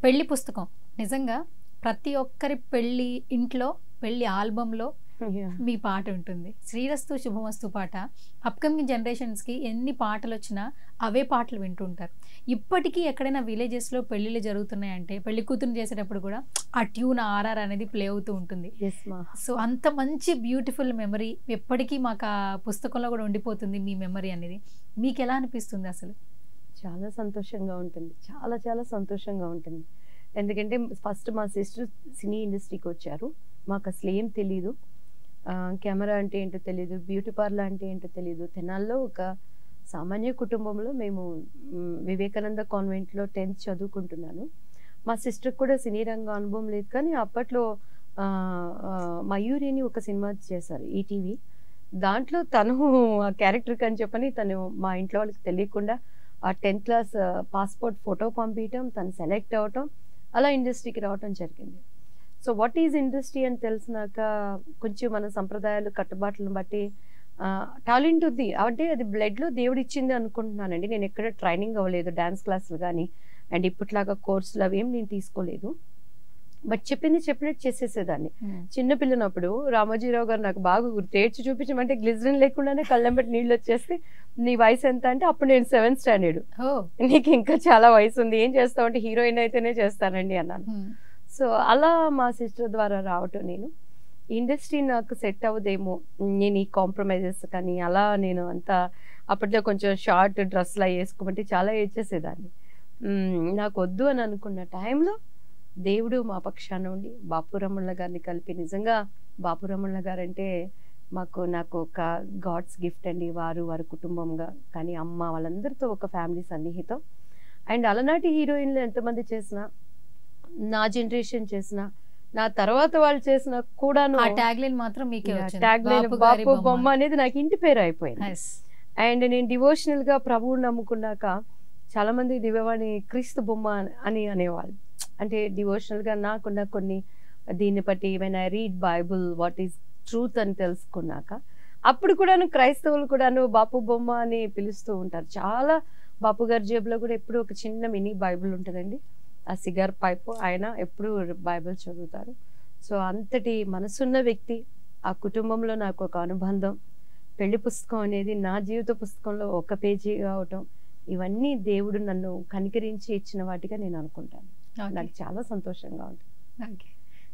పెళ్లి పుస్తకం నిజంగా ప్రతి ఒక్కరి పెళ్లి ఇంట్లో పెళ్లి ఆల్బంలో మీ పాట ఉంటుంది శ్రీరస్తు శుభమస్తు పాట అప్కమింగ్ జనరేషన్స్కి ఎన్ని పాటలు వచ్చినా అవే పాటలు వింటుంటారు ఇప్పటికీ ఎక్కడైనా విలేజెస్లో పెళ్ళిళ్ళు జరుగుతున్నాయంటే పెళ్లి కూతురు చేసేటప్పుడు కూడా ఆ ట్యూన్ ఆర్ఆర్ అనేది ప్లే అవుతూ ఉంటుంది ఎస్ మా సో అంత మంచి బ్యూటిఫుల్ మెమరీ ఎప్పటికీ మాకు ఆ పుస్తకంలో కూడా ఉండిపోతుంది మీ మెమరీ అనేది మీకు ఎలా అనిపిస్తుంది అసలు చాలా సంతోషంగా ఉంటుంది చాలా చాలా సంతోషంగా ఉంటుంది ఎందుకంటే ఫస్ట్ మా సిస్టర్ సినీ ఇండస్ట్రీకి వచ్చారు మాకు అసలు ఏం తెలీదు ఆ, కెమెరా అంటే ఏంటో తెలియదు బ్యూటీ పార్లర్ అంటే ఏంటో తెలియదు తెనాల్లో ఒక సామాన్య కుటుంబంలో మేము మ్, వివేకానంద కాన్వెంట్లో టెన్త్ చదువుకుంటున్నాను మా సిస్టర్ కూడా సినీ రంగ అనుభవం లేదు కానీ అప్పట్లో ఆ, ఆ, మయూరి అని ఒక సినిమా చేశారు ఈటీవీ దాంట్లో తను ఆ క్యారెక్టర్ అని చెప్పని తను మా ఇంట్లో వాళ్ళకి తెలియకుండా ఆ టెన్త్ క్లాస్ పాస్పోర్ట్ ఫోటో పంపించడం తను సెలెక్ట్ అవ్వటం అలా ఇండస్ట్రీకి రావటం జరిగింది సో వాట్ ఈజ్ ఇండస్ట్రీ అని తెలిసినాక కొంచెం మన సంప్రదాయాలు కట్టుబాట్లను బట్టి టాలెంట్ ఉంది అంటే అది బ్లడ్లో దేవుడు ఇచ్చింది అనుకుంటున్నానండి నేను ఎక్కడ ట్రైనింగ్ అవ్వలేదు డాన్స్ క్లాసులు కానీ అండ్ ఇప్పట్లాగా కోర్సులు అవేం నేను తీసుకోలేదు బట్ చెప్పింది చెప్పినట్టు చేసేసేదాన్ని చిన్న పిల్లనప్పుడు రామోజీరావు గారు నాకు బాగా గుర్తు ఏడ్చి చూపించమంటే గ్లిజరిన్ లేకుండానే కళ్ళం పెట్టి నీళ్ళు వచ్చేస్తే నీ వయసు ఎంత అంటే అప్పుడు నేను సెవెంత్ స్టాండర్డ్ ఓ నీకు ఇంకా చాలా వయసు ఉంది ఏం చేస్తావు అంటే హీరోయిన్ అయితేనే చేస్తానండి అన్నాను సో అలా మా సిస్టర్ ద్వారా రావటం నేను ఇండస్ట్రీ నాకు సెట్ అవ్వదేమో నేను ఈ కాంప్రమైజెస్ కానీ అలా నేను అంతా అప్పట్లో కొంచెం షార్ట్ డ్రెస్లా వేసుకోమంటే చాలా ఏడ్చేసేదాన్ని మ్మ్, నాకు వద్దు అని అనుకున్న టైంలో దేవుడు మా పక్షాన ఉండి బాపురమణ గారిని కలిపి నిజంగా బాపురమణ గారు అంటే మాకు నాకు ఒక గాడ్స్ గిఫ్ట్ అండి వారు వారి కుటుంబంగా కానీ అమ్మ వాళ్ళందరితో ఒక ఫ్యామిలీ సన్నిహితం అండ్ అలనాటి హీరోయిన్లు ఎంతమంది చేసినా నా జనరేషన్ చేసిన నా తర్వాత వాళ్ళు చేసిన కూడాను ఆ ట్యాగ్ లైన్ మాత్రం మీకే వచ్చింది ట్యాగ్ లైన్ బాపు గారి బాపు బొమ్మ అనేది నాకు ఇంటి పేరు అయిపోయింది Yes. అండ్ నేను డివోషనల్ గా ప్రభువుని నమ్ముకున్నాక చాలా మంది దివ్యవాణి క్రీస్తు బొమ్మ అని అనేవాళ్ళు అంటే డివోషనల్ గా నాకున్న కొన్ని దీన్ని బట్టి when I read Bible what is truth అని తెలుసుకున్నాక అప్పుడు కూడాను క్రైస్తవులు కూడాను బాపు బొమ్మ అని పిలుస్తూ ఉంటారు చాలా బాపు గారి జేబులో కూడా ఎప్పుడు ఒక చిన్న మినీ బైబుల్ ఉంటుందండి ఆ సిగార్ పైప్ ఆయన ఎప్పుడు బైబిల్ చదువుతారు సో అంతటి మనసున్న వ్యక్తి ఆ కుటుంబంలో నాకు ఒక అనుబంధం పెళ్లి పుస్తకం అనేది నా జీవిత పుస్తకంలో ఒక పేజీ అవటం ఇవన్నీ దేవుడు నన్ను కనికరించి ఇచ్చిన వాటిగా నేను అనుకుంటాను Okay. నాకు చాలా సంతోషంగా ఉంటుంది Okay.